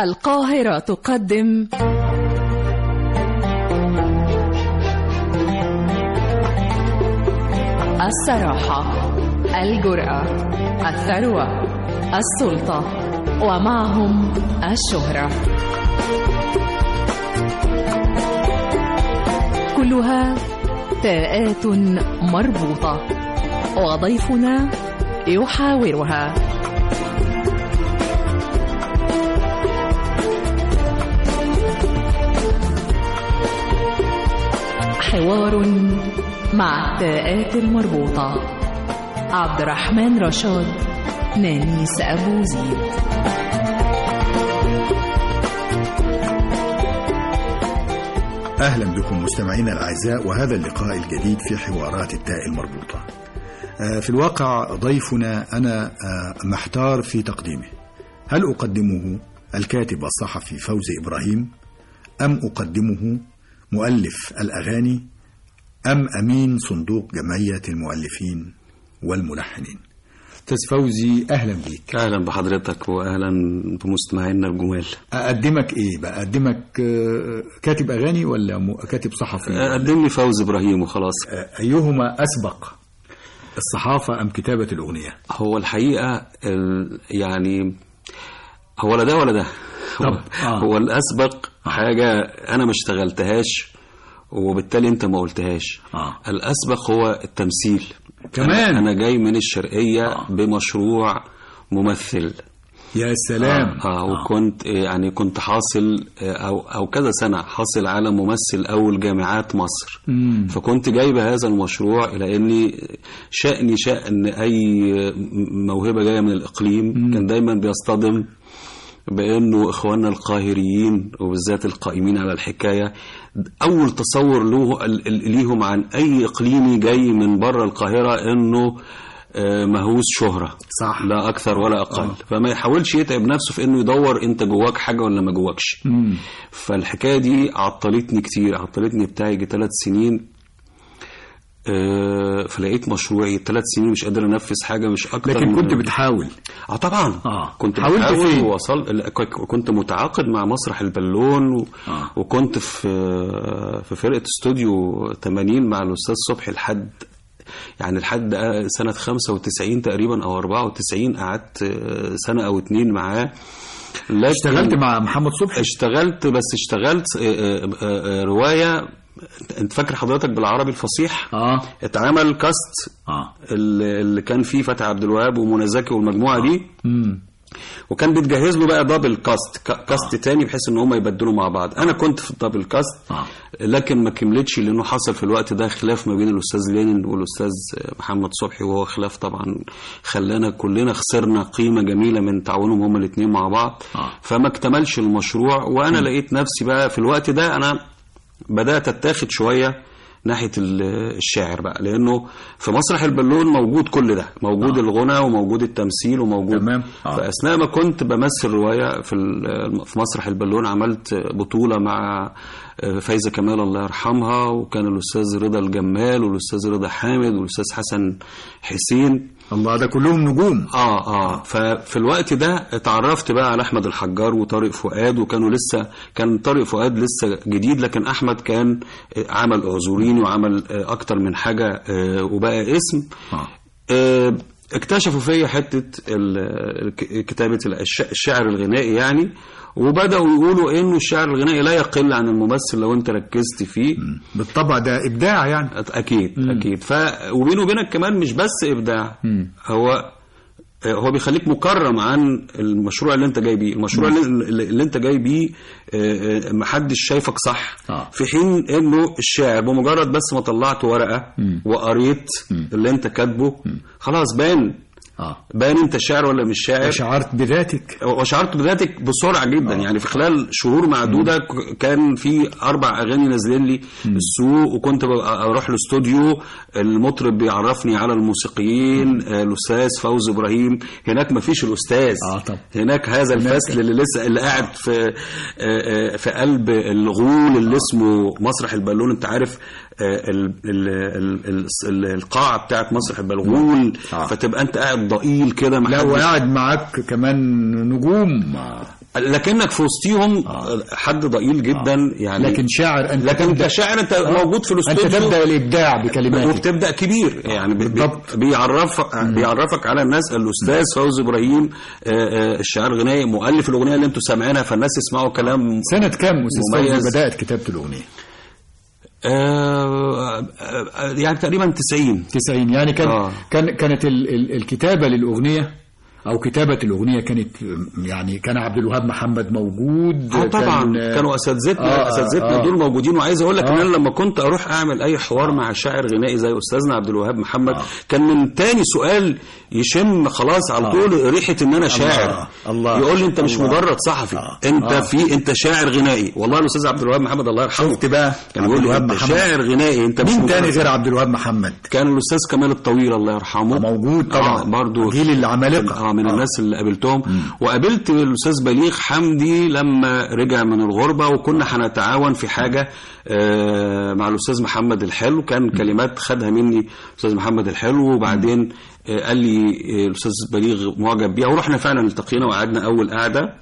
القاهرة تقدم الصراحة الجرأة الثروة السلطة ومعهم الشهرة كلها تاءات مربوطة وضيفنا يحاورها حوار مع التاءات المربوطة عبد الرحمن رشاد نانيس أبو زيد أهلا بكم مستمعينا الأعزاء وهذا اللقاء الجديد في حوارات التاء المربوطة آه، في الواقع ضيفنا أنا آه، محتار في تقديمه هل أقدمه الكاتب الصحفي فوزي إبراهيم أم أقدمه مؤلف الأغاني أم أمين صندوق جمعية المؤلفين والملحنين أستاذ فوزي أهلا بيك اهلا بحضرتك واهلا بمستمعينا الجمال أقدمك إيه بقى أقدمك آه، كاتب أغاني ولا م- كاتب صحفي قدم لي فوز ابراهيم وخلاص آه، أيهما أسبق الصحافة أم كتابة الأغنية هو الحقيقه ال- يعني هو لا ده ولا ده هو, طب، آه. هو الاسبق حاجه انا ما اشتغلتهاش وبالتالي انت ما قلتهاش آه. الاسبق هو التمثيل كمان؟ انا, أنا جاي من الشرقيه آه. بمشروع ممثل يا سلام آه, آه وكنت آه، يعني كنت حاصل آه، او او كذا سنه حاصل على ممثل اول جامعات مصر مم. فكنت جايب هذا المشروع الى اني شأني شأن اي موهبه جايه من الاقليم كان دايما بيصطدم بانه اخواننا القاهريين وبالذات القائمين على الحكايه اول تصور له ال- ال- ليهم عن اي اقليمي جاي من بره القاهره انه آه، مهووس شهره صح. لا اكثر ولا اقل آه. فما يحاولش يتعب نفسه في انه يدور انت جواك حاجه ولا ما جواكش مم. فالحكايه دي عطلتني كتير عطلتني بتاعي يجي ثلاث سنين آه، فلقيت مشروعي ثلاث سنين مش قادر انفذ حاجه مش اكتر لكن من- كنت بتحاول اه طبعا آه. كنت حاولت بحاول فين؟ ووصل لا، ك- كنت متعاقد مع مسرح البالون و... آه. وكنت في في فرقه استوديو 80 مع الاستاذ صبحي لحد يعني لحد سنه 95 تقريبا او 94 قعدت آه، سنه او اتنين معاه لكن اشتغلت مع محمد صبحي اشتغلت بس اشتغلت آه، آه، آه، روايه انت فاكر حضرتك بالعربي الفصيح اه اتعمل كاست اه اللي اللي كان فيه فتحي عبد الوهاب ومنى زكي والمجموعه دي مم. وكان بيتجهز له بقى دبل كاست كا- كاست تاني بحيث ان هم يبدلوا مع بعض انا كنت في الدبل كاست آه. لكن ما كملتش لانه حصل في الوقت ده خلاف ما بين الاستاذ لينين والاستاذ محمد صبحي وهو خلاف طبعا خلانا كلنا خسرنا قيمه جميله من تعاونهم هما الاثنين مع بعض آه. فما اكتملش المشروع وانا لقيت نفسي بقى في الوقت ده انا بدات اتاخد شويه ناحيه ال- الشاعر بقى لانه في مسرح البالون موجود كل ده موجود آه. الغنى وموجود التمثيل وموجود تمام. آه. فاثناء ما كنت بمثل روايه في ال- في مسرح البالون عملت بطوله مع فايزه كمال الله يرحمها وكان الاستاذ رضا الجمال والاستاذ رضا حامد والاستاذ حسن حسين الله ده كلهم نجوم اه اه ففي الوقت ده اتعرفت بقى على احمد الحجار وطارق فؤاد وكانوا لسه كان طارق فؤاد لسه جديد لكن احمد كان آه، عمل اعذوريني وعمل آه، اكتر من حاجه آه، وبقى اسم آه. آه، اكتشفوا فيا حته ال- الك- كتابه الش- الشعر الغنائي يعني وبداوا يقولوا انه الشعر الغنائي لا يقل عن الممثل لو انت ركزت فيه بالطبع ده ابداع يعني اكيد اكيد ف وبيني وبينك كمان مش بس ابداع هو هو بيخليك مكرم عن المشروع اللي انت جاي بيه المشروع اللي, اللي انت جاي بيه آه، آه، محدش شايفك صح آه. في حين انه الشاعر بمجرد بس ما طلعت ورقه وقريت اللي انت كاتبه خلاص بان اه بان انت شاعر ولا مش شاعر شعرت بذاتك وشعرت بذاتك بسرعه جدا يعني في خلال شهور معدوده ك- كان في اربع اغاني نازلين لي السوق وكنت ببقى اروح الاستوديو المطرب بيعرفني على الموسيقيين آه، الاستاذ فوز ابراهيم هناك ما فيش الاستاذ آه، طبعا. هناك هذا الفصل اللي لسه اللي قاعد في آه، آه، في قلب الغول اللي اسمه مسرح البالون انت عارف آه، ال- ال- ال- ال- ال- القاعه بتاعت مسرح البالغول آه. فتبقى انت قاعد ضئيل كده لا محدش- وقاعد معاك كمان نجوم آه. لكنك في وسطيهم حد ضئيل جدا يعني لكن شاعر انت لكن انت شاعر انت موجود في انت الاستوديو تبدا الابداع بكلماتك وبتبدا كبير يعني بي- بي- بالضبط. بيعرفك بيعرفك على الناس الاستاذ فوزي ابراهيم آه، آه، الشاعر الغنائي مؤلف الاغنيه اللي انتم سامعينها فالناس يسمعوا كلام سنه كام استاذ مميز. فوزي بدات كتابه الاغنيه آه، آه، يعني تقريبا 90 90 يعني كان آه. كان كانت ال ال الكتابه للاغنيه او كتابه الاغنيه كانت يعني كان عبد الوهاب محمد موجود اه طبعا كان كانوا اساتذتنا آه، اساتذتنا آه. دول موجودين وعايز اقول لك آه. ان انا لما كنت اروح اعمل اي حوار مع شاعر غنائي زي استاذنا عبد الوهاب محمد كان من تاني سؤال يشم خلاص على طول ريحه ان انا شاعر الله. يقول لي انت مش الله. مجرد صحفي آه. انت آه. في انت شاعر غنائي والله الاستاذ عبد الوهاب محمد الله يرحمه شفت بقى كان عبد بيقول لي الوهاب انت محمد. شاعر غنائي انت مش مين تاني مجرد غير عبد الوهاب محمد كان الاستاذ كمال الطويل الله يرحمه موجود طبعا آه برضو جيل العمالقه اه من آه. الناس اللي قابلتهم وقابلت الاستاذ بليغ حمدي لما رجع من الغربه وكنا هنتعاون في حاجه آه، مع الاستاذ محمد الحلو كان كلمات خدها مني الاستاذ محمد الحلو وبعدين آه، قال لي آه، الاستاذ بليغ معجب بيها ورحنا فعلا التقينا وقعدنا اول قعده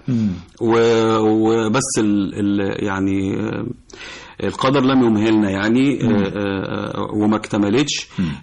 و- وبس ال ال يعني آه، القدر لم يمهلنا يعني آه، آه، وما اكتملتش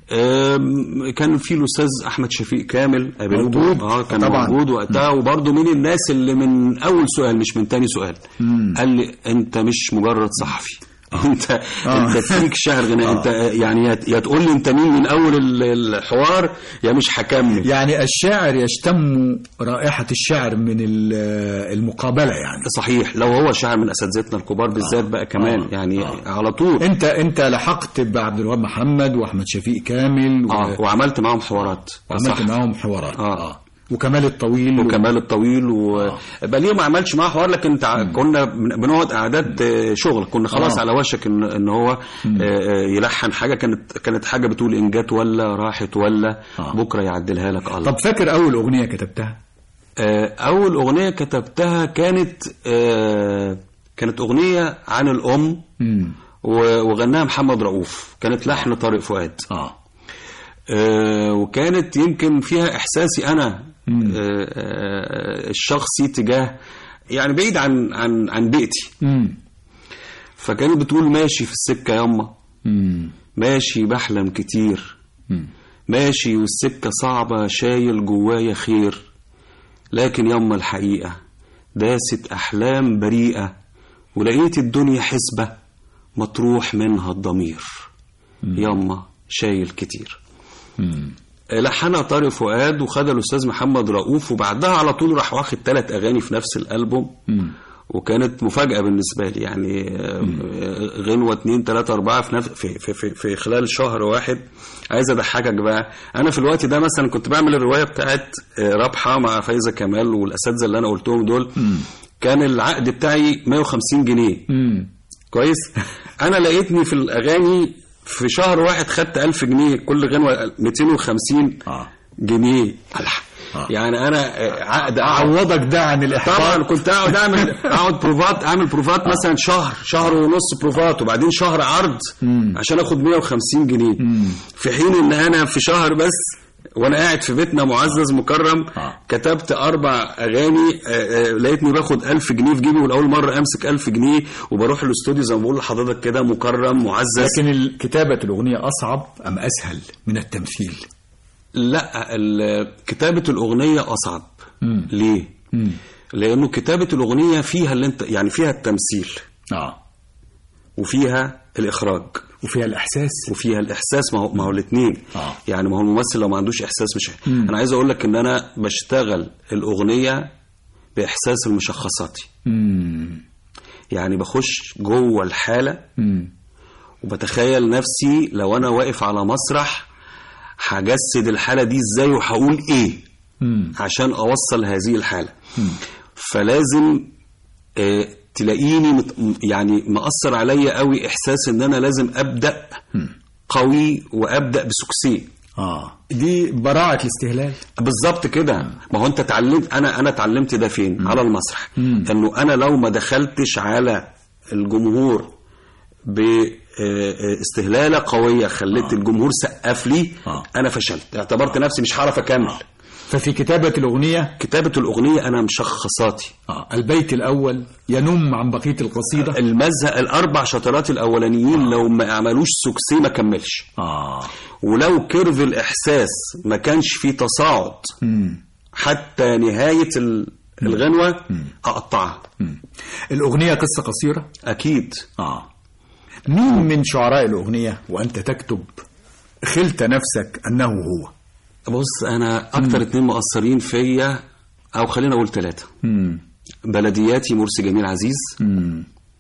آم، كان في الاستاذ احمد شفيق كامل قابلته موجود. اه كان طبعاً. موجود وقتها وبرضه من الناس اللي من اول سؤال مش من تاني سؤال قال لي انت مش مجرد صحفي انت انت فيك شعر غنائي انت يعني يا- يا تقول لي انت مين من اول ال- الحوار يا مش هكمل يعني الشاعر يشتم رائحه الشعر من ال- المقابله يعني صحيح لو هو شاعر من اساتذتنا الكبار بالذات بقى كمان آه. يعني آه. على طول انت انت لحقت بعبد الوهاب محمد واحمد شفيق كامل و... اه وعملت معاهم حوارات وعملت صح. معاهم حوارات آه. وكمال الطويل وكمال الطويل وبليه ما عملش معاه حوار لكن تع... كنا بن- بنقعد قعدات آه، شغل كنا خلاص آه. على وشك ان ان هو آه، آه، يلحن حاجه كانت كانت حاجه بتقول ان جت ولا راحت ولا آه. بكره يعدلها لك الله طب فاكر اول اغنيه كتبتها آه، اول اغنيه كتبتها كانت آه، كانت اغنيه عن الام امم و- وغناها محمد رؤوف كانت لحن طارق فؤاد اه آه، وكانت يمكن فيها احساسي انا آه، آه، الشخصي تجاه يعني بعيد عن عن عن بيئتي امم فكانت بتقول ماشي في السكه ياما امم ماشي بحلم كتير مم. ماشي والسكه صعبه شايل جوايا خير لكن ياما الحقيقه داست احلام بريئه ولقيت الدنيا حسبه مطروح منها الضمير ياما شايل كتير مم. لحنها طارق فؤاد وخدها الاستاذ محمد رؤوف وبعدها على طول راح واخد ثلاث اغاني في نفس الالبوم مم. وكانت مفاجاه بالنسبه لي يعني آه، غنوه اتنين تلاته اربعه في, نفس في, في, في, في خلال شهر واحد عايز اضحكك بقى انا في الوقت ده مثلا كنت بعمل الروايه بتاعت آه، رابحه مع فايزه كمال والاساتذه اللي انا قلتهم دول كان العقد بتاعي 150 جنيه مم. كويس انا لقيتني في الاغاني في شهر واحد خدت 1000 جنيه كل غنوه 250 اه جنيه الح. آه. يعني انا آه، عقد اقعد عوضك ده عن طبعا الاحباط كنت اقعد اعمل اقعد بروفات اعمل بروفات مثلا شهر شهر ونص بروفات وبعدين شهر عرض عشان اخد 150 جنيه في حين ان انا في شهر بس وانا قاعد في بيتنا معزز مكرم آه. كتبت اربع اغاني آه، آه، لقيتني باخد 1000 جنيه في جيبي ولاول مره امسك 1000 جنيه وبروح الاستوديو زي ما بقول لحضرتك كده مكرم معزز لكن ال- كتابه الاغنيه اصعب ام اسهل من التمثيل لا ال- كتابه الاغنيه اصعب مم. ليه مم. لانه كتابه الاغنيه فيها اللي انت يعني فيها التمثيل اه وفيها الاخراج وفيها الاحساس وفيها الاحساس ما هو ما هو الاثنين آه. يعني ما هو الممثل لو ما عندوش احساس مش مم. انا عايز اقول لك ان انا بشتغل الاغنيه باحساس المشخصاتي مم. يعني بخش جوه الحاله مم. وبتخيل نفسي لو انا واقف على مسرح هجسد الحاله دي ازاي وهقول ايه مم. عشان اوصل هذه الحاله فلازم آه، تلاقيني مت يعني مأثر عليا قوي احساس ان انا لازم ابدا قوي وابدا بسكسي اه دي براعه الاستهلال بالظبط كده ما هو انت اتعلمت انا انا اتعلمت ده فين على المسرح مم. انه انا لو ما دخلتش على الجمهور باستهلاله قويه خليت الجمهور سقف لي آه. انا فشلت اعتبرت نفسي مش هعرف اكمل ففي كتابة الأغنية كتابة الأغنية أنا مشخصاتي آه. البيت الأول ينم عن بقية القصيدة المزق الأربع شطرات الأولانيين لو ما عملوش سوكسي ما كملش آه. ولو كيرف الإحساس ما كانش فيه تصاعد مم. حتى نهاية ال- الغنوة أقطعها مم. الأغنية قصة قصيرة أكيد آه. مين من شعراء الأغنية وأنت تكتب خلت نفسك أنه هو بص أنا أكتر اتنين مؤثرين فيا أو خلينا أقول ثلاثة مم. بلدياتي مرسي جميل عزيز مم.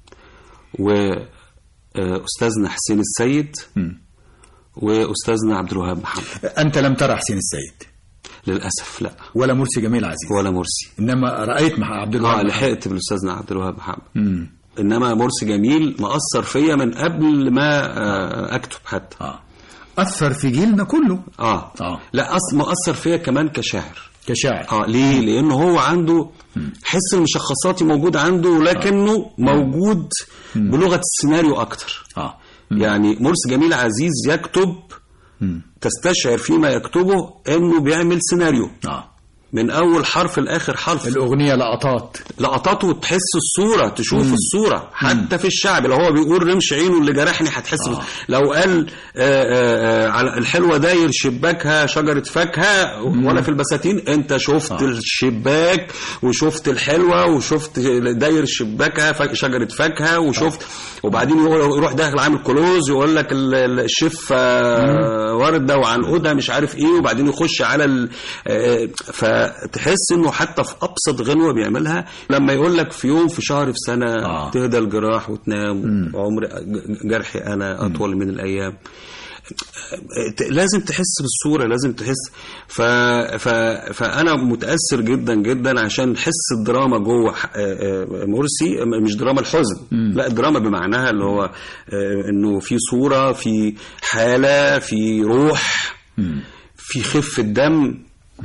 وأستاذنا حسين السيد مم. وأستاذنا عبد الوهاب محمد أنت لم ترى حسين السيد للأسف لا ولا مرسي جميل عزيز ولا مرسي إنما رأيت مع عبد اه الوهاب لحقت بالاستاذنا عبد الوهاب محمد مم. انما مرسي جميل مأثر فيا من قبل ما آه، اكتب حتى آه. أثر في جيلنا كله اه آه. لا أص... مأثر فيا كمان كشاعر كشاعر اه ليه لانه هو عنده حس المشخصاتي موجود عنده لكنه موجود بلغه السيناريو اكتر آه. يعني مرسي جميل عزيز يكتب مم. تستشعر فيما يكتبه انه بيعمل سيناريو آه. من اول حرف لاخر حرف الأغنية لقطات لقطاته تحس الصورة تشوف الصورة حتى في الشعب لو هو بيقول رمش عينه اللي جرحني هتحس آه. لو قال آه، آه، آه، على الحلوة داير شباكها شجرة فاكهة ولا في البساتين انت شفت آه. الشباك وشفت الحلوة وشفت داير شباكها فاك- شجرة فاكهة وشفت وبعدين يقول- يروح داخل عامل كلوز يقول لك ال- ال- الشيف آه، وردة وعنقودها مش عارف ايه وبعدين يخش على ال... آه، فتحس انه حتى في ابسط غنوة بيعملها لما يقول لك في يوم في شهر في سنة آه. تهدى الجراح وتنام وعمر جرحي انا اطول من الايام ت- لازم تحس بالصورة لازم تحس ف... ف... فأنا متأثر جدا جدا عشان حس الدراما جوه ح- آه، آه، مرسي م- مش دراما الحزن لا الدراما بمعناها اللي هو آه، إنه في صورة في حالة في روح في خفة دم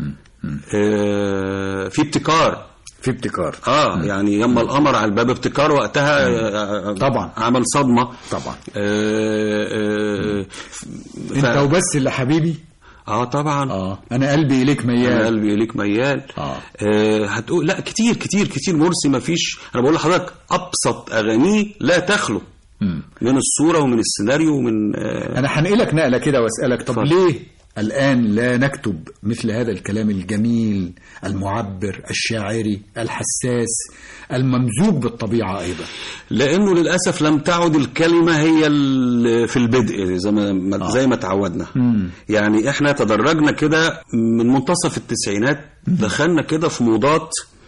آه، في ابتكار في ابتكار اه يعني يما القمر على الباب ابتكار وقتها آه، طبعا. عمل صدمة طبعا آه، آه، ف- انت وبس اللي حبيبي اه طبعا اه انا قلبي اليك انا ميال قلبي اليك ميال آه. آه هتقول لا كتير كتير كتير مرسي ما فيش انا بقول لحضرتك ابسط اغانيه لا تخلو مم. من الصوره ومن السيناريو ومن آه انا هنقلك نقله كده واسالك طب اتفضل. ليه الان لا نكتب مثل هذا الكلام الجميل المعبر الشاعري الحساس الممزوج بالطبيعه ايضا لانه للاسف لم تعد الكلمه هي ال- في البدء زي ما ما- زي ما تعودنا مم. يعني احنا تدرجنا كده من منتصف التسعينات دخلنا كده في موضات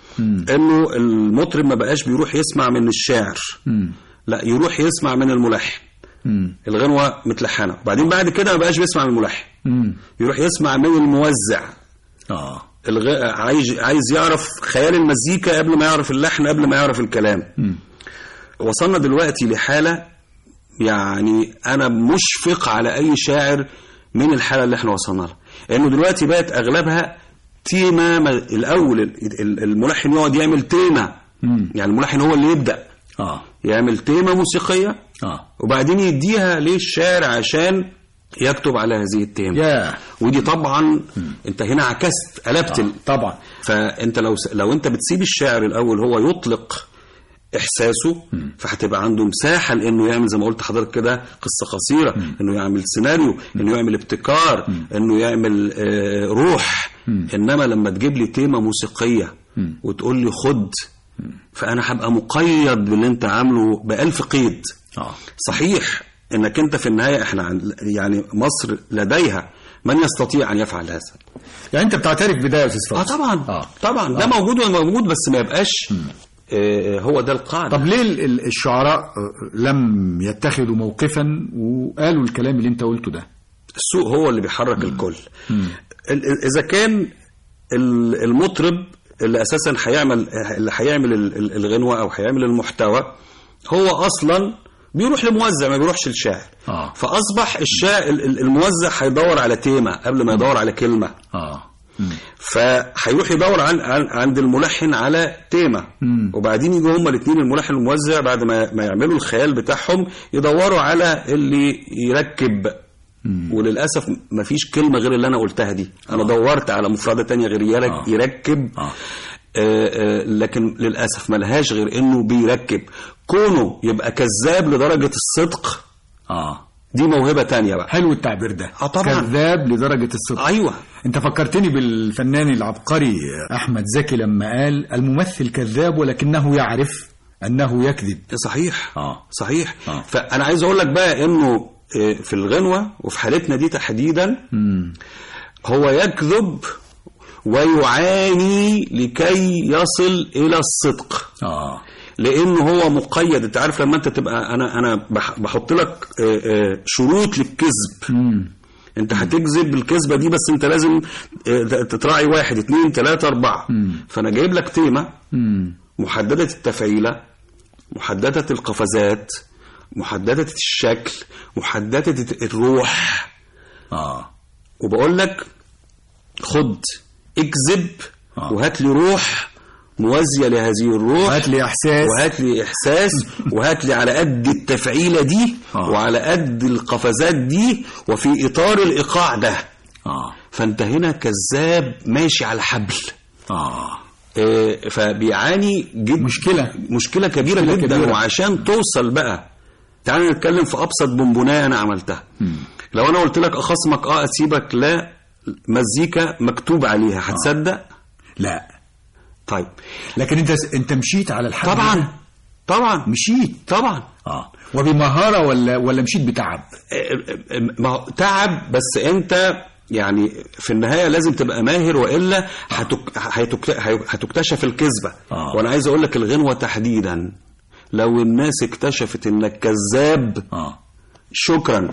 انه المطرب ما بقاش بيروح يسمع من الشاعر مم. لا يروح يسمع من الملحن مم. الغنوة متلحنة وبعدين بعد كده ما بقاش بيسمع من الملحن مم. يروح يسمع من الموزع اه الغ... عايز عايز يعرف خيال المزيكا قبل ما يعرف اللحن قبل ما يعرف الكلام مم. وصلنا دلوقتي لحالة يعني أنا مشفق على أي شاعر من الحالة اللي احنا وصلنا لها لأنه دلوقتي بقت أغلبها تيمة ما- الأول ال- ال- الملحن يقعد يعمل تيمة مم. يعني الملحن هو اللي يبدأ اه يعمل تيمة موسيقية اه وبعدين يديها للشاعر عشان يكتب على هذه التيمة يا ودي طبعا انت هنا عكست قلبت ال... طبعا فانت لو س... لو انت بتسيب الشاعر الاول هو يطلق احساسه فهتبقى عنده مساحه لانه يعمل زي ما قلت حضرتك كده قصه قصيره انه يعمل سيناريو انه يعمل ابتكار انه يعمل آه روح انما لما تجيب لي تيمه موسيقيه وتقول لي خد فانا هبقى مقيد باللي انت عامله بألف قيد اه صحيح انك انت في النهايه احنا عن- يعني مصر لديها من يستطيع ان يفعل هذا يعني انت بتعترف بده يا استاذ اه فوزي طبعا اه طبعا ده موجود وموجود بس ما يبقاش آه هو ده القاعده طب ليه ال- ال- الشعراء آه، لم يتخذوا موقفا وقالوا الكلام اللي انت قلته ده السوق هو اللي بيحرك الكل ال- ال- اذا كان ال- المطرب اللي اساسا هيعمل اللي هيعمل ال- ال- الغنوه او هيعمل المحتوى هو اصلا بيروح لموزع ما بيروحش للشاعر آه. فاصبح الشاعر ال- ال- الموزع هيدور على تيمه قبل ما يدور على كلمه اه فهيروح يدور عن عن عند الملحن على تيمه مم. وبعدين يجوا هما الاثنين الملحن والموزع بعد ما ما يعملوا الخيال بتاعهم يدوروا على اللي يركب وللاسف مفيش كلمه غير اللي انا قلتها دي انا دورت على مفردة تانية غير يرك- آه. يركب آه. آه، آه، لكن للاسف ملهاش غير انه بيركب كونه يبقى كذاب لدرجه الصدق اه دي موهبه تانية بقى حلو التعبير ده آه، طبعاً. كذاب لدرجة الصدق ايوه انت فكرتني بالفنان العبقري احمد زكي لما قال الممثل كذاب ولكنه يعرف انه يكذب صحيح آه. صحيح آه. فانا عايز اقول لك بقى انه آه، في الغنوه وفي حالتنا دي تحديدا مم. هو يكذب ويعاني لكي يصل الى الصدق اه لانه هو مقيد انت عارف لما انت تبقى انا انا بح- بحط لك آه، آه، شروط للكذب مم. انت هتكذب الكذبه دي بس انت لازم آه، تراعي واحد اتنين تلاته اربعه فانا جايب لك تيمه مم. محدده التفعيله محدده القفزات محدده الشكل محدده الروح اه وبقول لك خد اكذب آه. وهات لي روح موازيه لهذه الروح هات لي احساس وهات لي احساس وهات لي على قد التفعيله دي آه. وعلى قد القفزات دي وفي اطار الايقاع ده اه فانت هنا كذاب ماشي على حبل اه آه، فبيعاني جد مشكلة. مشكله كبيره مشكلة جدا كبيرة. وعشان توصل بقى تعال نتكلم في ابسط بونبونايه انا عملتها لو انا قلت لك اخصمك اه اسيبك لا مزيكا مكتوب عليها هتصدق لا طيب لكن انت انت مشيت على الحد ده. طبعا طبعا مشيت طبعا اه وبمهارة ولا ولا مشيت بتعب ما هو تعب بس انت يعني في النهايه لازم تبقى ماهر والا هتك... هتك... هتكتشف الكذبه آه. وانا عايز اقول لك الغنوه تحديدا لو الناس اكتشفت انك كذاب اه شكرا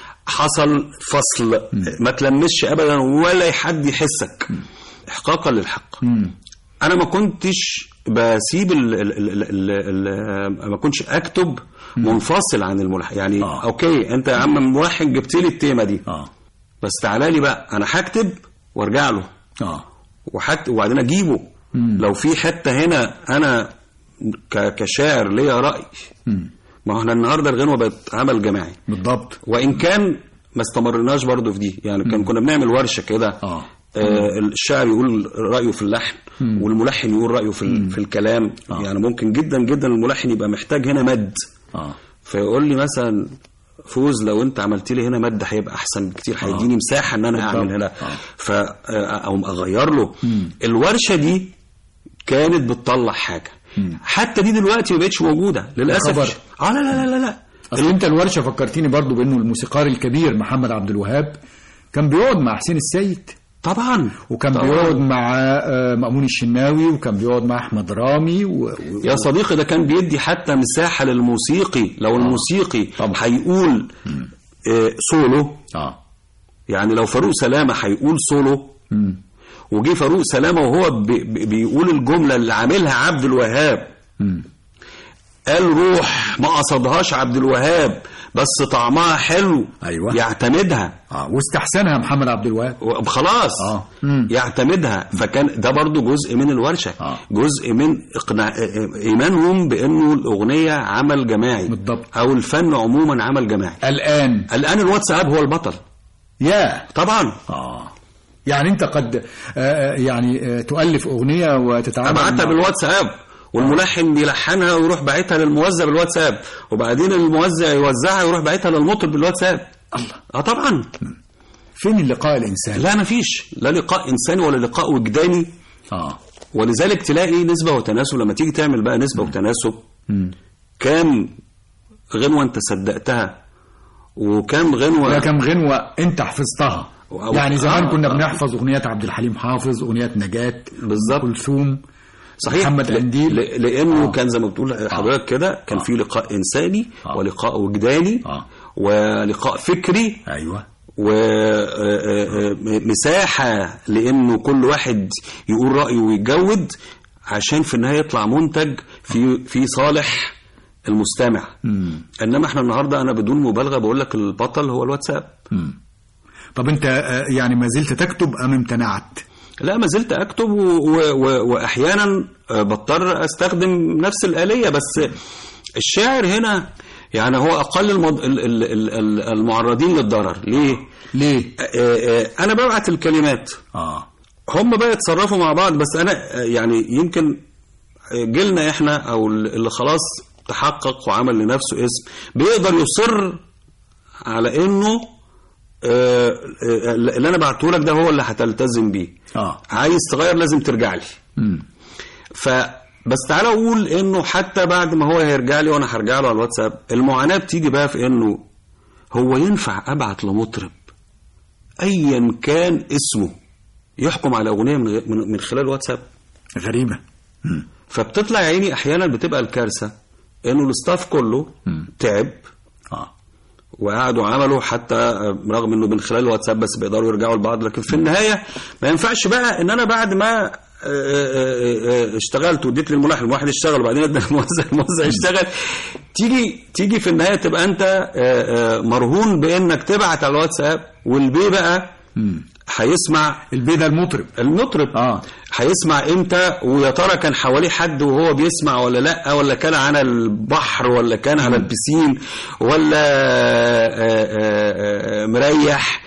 حصل فصل ما تلمسش ابدا ولا حد يحسك احقاقا للحق مم. انا ما كنتش بسيب ال ال ال ال ال ما كنتش اكتب منفصل عن الملحن يعني آه. آه. اوكي انت يا عم ملحن جبت لي التيمه دي اه بس تعالى لي بقى انا هكتب وارجع له اه وحت وبعدين اجيبه مم. لو في حته هنا انا ك- كشاعر ليا راي مم. ما هو احنا النهارده الغنوه بقت عمل جماعي بالضبط وان كان ما استمرناش برضو في دي يعني كان كنا بنعمل ورشه كده اه آه الشاعر يقول رايه في اللحن والملحن يقول رايه في ال- في الكلام آه. يعني ممكن جدا جدا الملحن يبقى محتاج هنا مد اه فيقول لي مثلا فوز لو انت عملت لي هنا مد هيبقى احسن بكتير هيديني مساحه ان انا اعمل هنا آه. ف او اغير له الورشه دي كانت بتطلع حاجه حتى دي دلوقتي ما بقتش موجوده خبر. للاسف اه لا لا لا لا, لا. اصل انت الورشه فكرتني برضو بانه الموسيقار الكبير محمد عبد الوهاب كان بيقعد مع حسين السيد طبعا وكان طبعاً. بيقعد مع آه، مأمون الشناوي وكان بيقعد مع احمد رامي و... و... يا صديقي ده كان بيدي حتى مساحة للموسيقي لو الموسيقي طبعا. هيقول آه، سولو اه يعني لو فاروق سلامة هيقول سولو مم. وجي فاروق سلامة وهو بي- بي- بيقول الجملة اللي عاملها عبد الوهاب مم. قال روح ما قصدهاش عبد الوهاب بس طعمها حلو أيوة. يعتمدها اه واستحسنها محمد عبد الوهاب خلاص آه. مم. يعتمدها فكان ده برضو جزء من الورشة آه. جزء من إقناع إيمانهم بأنه الأغنية عمل جماعي بالضبط. أو الفن عموما عمل جماعي الان الآن الواتساب هو البطل يا طبعا اه يعني انت قد آه، آه، يعني آه، تؤلف اغنيه وتتعامل أبعتها مع- بالواتساب والملحن بيلحنها ويروح باعتها للموزع بالواتساب وبعدين الموزع يوزعها ويروح باعتها للمطرب بالواتساب الله اه طبعا فين اللقاء الانساني لا مفيش لا لقاء انساني ولا لقاء وجداني اه ولذلك تلاقي نسبة وتناسب لما تيجي تعمل بقى نسبة وتناسب مم. كام غنوة انت صدقتها وكام غنوة ده كم غنوة انت حفظتها أو- يعني زمان آه، كنا آه. بنحفظ اغنيات عبد الحليم حافظ اغنيات نجاة بالظبط. أم كلثوم صحيح محمد ل- قنديل ل- لانه آه. كان زي ما بتقول حضرتك كده كان آه. في لقاء انساني آه. ولقاء وجداني آه. ولقاء فكري ايوه ومساحة لانه كل واحد يقول رأيه ويجود عشان في النهاية يطلع منتج في في صالح المستمع مم. انما احنا النهارده انا بدون مبالغه بقول لك البطل هو الواتساب مم. طب انت آه، يعني ما زلت تكتب ام امتنعت لا ما زلت اكتب و... و... و... واحيانا آه، بضطر استخدم نفس الاليه بس الشاعر هنا يعني هو اقل المض... ال- ال- ال- ال- المعرضين للضرر ليه ليه آه، آه، انا ببعت الكلمات اه هم بقى يتصرفوا مع بعض بس انا آه، يعني يمكن آه، جيلنا احنا او اللي خلاص تحقق وعمل لنفسه اسم بيقدر يصر على انه آه، آه، اللي انا بعته لك ده هو اللي هتلتزم بيه اه عايز تغير لازم ترجع لي مم. ف بس تعالى اقول انه حتى بعد ما هو هيرجع لي وانا هرجع له على الواتساب المعاناه بتيجي بقى في انه هو ينفع ابعت لمطرب ايا كان اسمه يحكم على اغنيه من غير- من من خلال الواتساب غريبه مم. فبتطلع يا عيني احيانا بتبقى الكارثه انه الاستاف كله مم. تعب اه وقعدوا عملوا حتى رغم انه من خلال الواتساب بس بيقدروا يرجعوا لبعض لكن في النهايه ما ينفعش بقى ان انا بعد ما آه، آه، آه، اشتغلت واديت للملحن الواحد يشتغل وبعدين ادى الموزع الموزع يشتغل تيجي تيجي في النهايه تبقى انت آه، آه، مرهون بانك تبعت على الواتساب والبي بقى مم. هيسمع البيه ده المطرب المطرب اه هيسمع امتى ويا ترى كان حواليه حد وهو بيسمع ولا لا ولا كان على البحر ولا كان على البسين ولا آه، آه، آه، مريح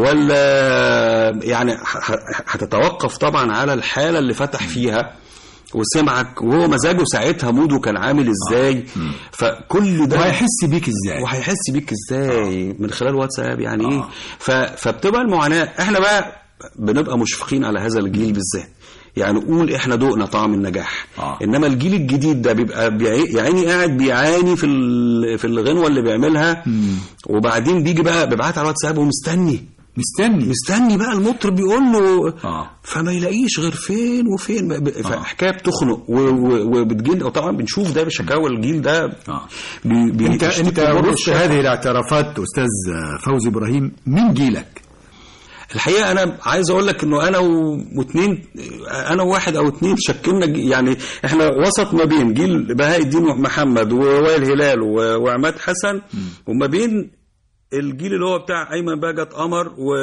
ولا يعني ح- ح- هتتوقف طبعا على الحالة اللي فتح فيها وسمعك وهو مزاجه ساعتها موده كان عامل ازاي فكل ده وهيحس بيك ازاي وهيحس بيك ازاي من خلال واتساب يعني ايه آه. ف... فبتبقى المعاناه احنا بقى بنبقى مشفقين على هذا الجيل بالذات يعني قول احنا دقنا طعم النجاح آه. انما الجيل الجديد ده بيبقى بيعي... يعني قاعد بيعاني في ال... في الغنوه اللي بيعملها وبعدين بيجي بقى بيبعت على الواتساب ومستني مستني مستني بقى المطرب يقول له اه فما يلاقيش غير فين وفين ب- فحكايه بتخنق و- و- وبتجيل وطبعا بنشوف ده بشكاوى الجيل ده اه بي بي انت بيشتكي انت مر وسط الشكوى. هذه الاعترافات استاذ فوزي ابراهيم مين جيلك؟ الحقيقه انا عايز اقول لك انه انا و- واثنين انا وواحد او اثنين شكلنا ج- يعني احنا وسط ما بين جيل بهاء الدين محمد ووائل هلال و- وعماد حسن وما بين الجيل اللي هو بتاع ايمن بهجت قمر و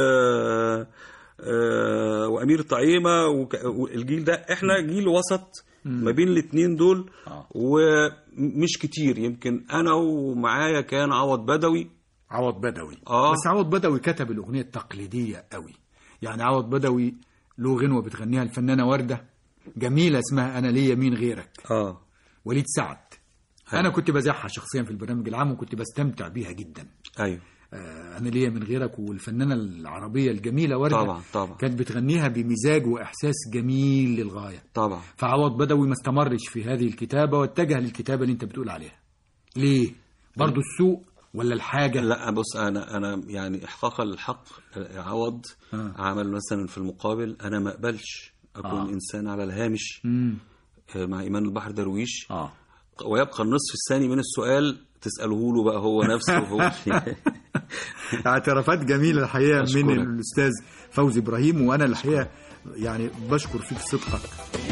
آه، وامير طعيمه وك- والجيل ده احنا جيل وسط ما بين الاثنين دول آه. ومش كتير يمكن انا ومعايا كان عوض بدوي عوض بدوي آه. بس عوض بدوي كتب الاغنيه التقليديه قوي يعني عوض بدوي له غنوه بتغنيها الفنانه ورده جميله اسمها انا ليا مين غيرك اه وليد سعد انا كنت بزعها شخصيا في البرنامج العام وكنت بستمتع بيها جدا ايوه آه، انا ليا من غيرك والفنانه العربيه الجميله ورده طبعا طبعا كانت بتغنيها بمزاج واحساس جميل للغايه طبعا فعوض بدوي ما استمرش في هذه الكتابه واتجه للكتابه اللي انت بتقول عليها ليه برضو السوق ولا الحاجه لا بص انا انا يعني احقاقا للحق عوض آه. عمل مثلا في المقابل انا ما اقبلش اكون آه. آه. انسان على الهامش مم. آه، مع ايمان البحر درويش اه ويبقى النصف الثاني من السؤال تساله له بقى هو نفسه هو اعترافات جميله الحقيقه أشكرك. من الاستاذ فوزي ابراهيم وانا الحقيقه يعني بشكر فيك صدقك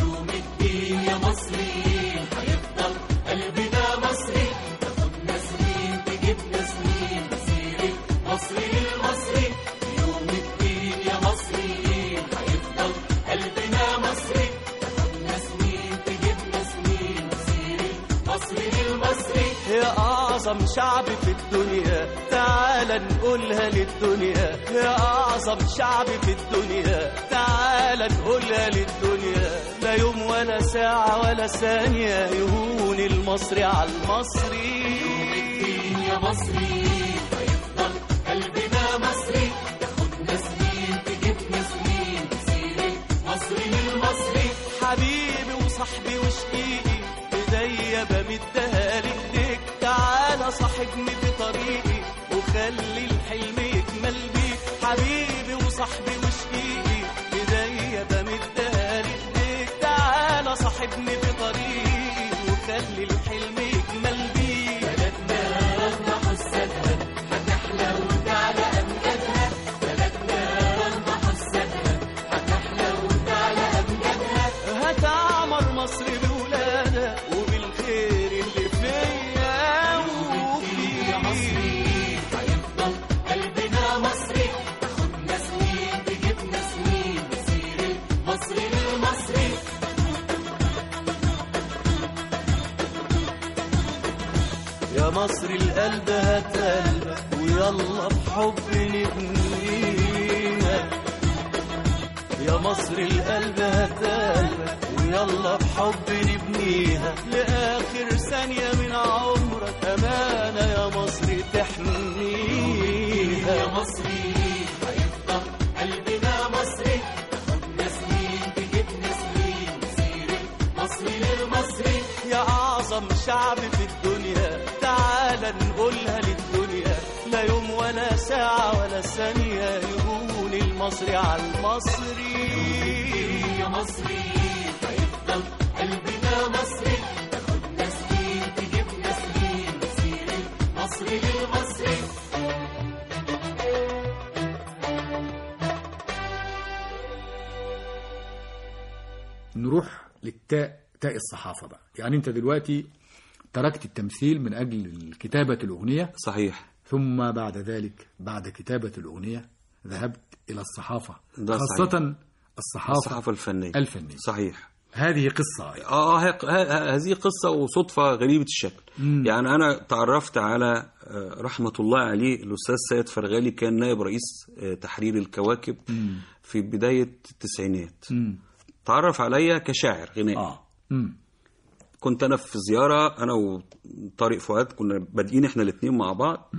يا أعظم شعب في الدنيا تعال نقولها للدنيا يا أعظم شعب في الدنيا تعال نقولها للدنيا لا يوم ولا ساعة ولا ثانية يهون المصري على المصري يوم الدين يا مصري هيفضل قلبنا مصري تاخدنا سنين تجيبنا سنين سيرة مصري للمصري حبيبي وصاحبي وشقيقي ايديا بمدها لك تعالى صاحبني في طريقي وخلي الحلم يكمل بيك حبيبي وصاحبي وشقيقي ايديا بمدها لك تعالى صاحبني في طريقي وخلي الحلم يكمل بيك بلدنا رغم حسنها هتحلى وتعلى امجادها بلدنا رغم حسنها هتحلى وتعلى امجادها هتعمر مصر بولادها وبالخير اللي فيا وفيك يا مصري هيفضل قلبنا مصري تاخدنا سنين تجيبنا سنين مسير المصري للمصري يا مصر القلب هتقلبك ويلا بحب نبنيها يا مصر القلب هتقلبك ويلا بحب نبنيها لآخر ثانية من عمرك أمانة يا مصر تحميها يا مصري هيفضل قلبنا مصري خدنا سنين تجيبنا سنين سيرة مصري للمصري يا أعظم شعب في الدنيا تعال نقولها للدنيا لا يوم ولا ساعة ولا ثانية يهون المصري على المصري يا مصري هيفضل قلبنا مصري تاخدنا سنين تجيبنا سنين سيرة مصري للمصري نروح للتاء تاء الصحافة بقى يعني أنت دلوقتي تركت التمثيل من أجل كتابة الأغنية صحيح ثم بعد ذلك بعد كتابة الأغنية ذهبت إلى الصحافة ده خاصة الصحافة الصحافة الفنية الفنية صحيح هذه قصة أيضا. اه ه- ه- هذه قصة وصدفة غريبة الشكل يعني أنا تعرفت على آه، رحمة الله عليه الأستاذ سيد فرغالي كان نائب رئيس آه، تحرير الكواكب في بداية التسعينات تعرف عليا كشاعر غنائي آه مم. كنت انا في زياره انا وطارق فؤاد كنا بادئين احنا الاثنين مع بعض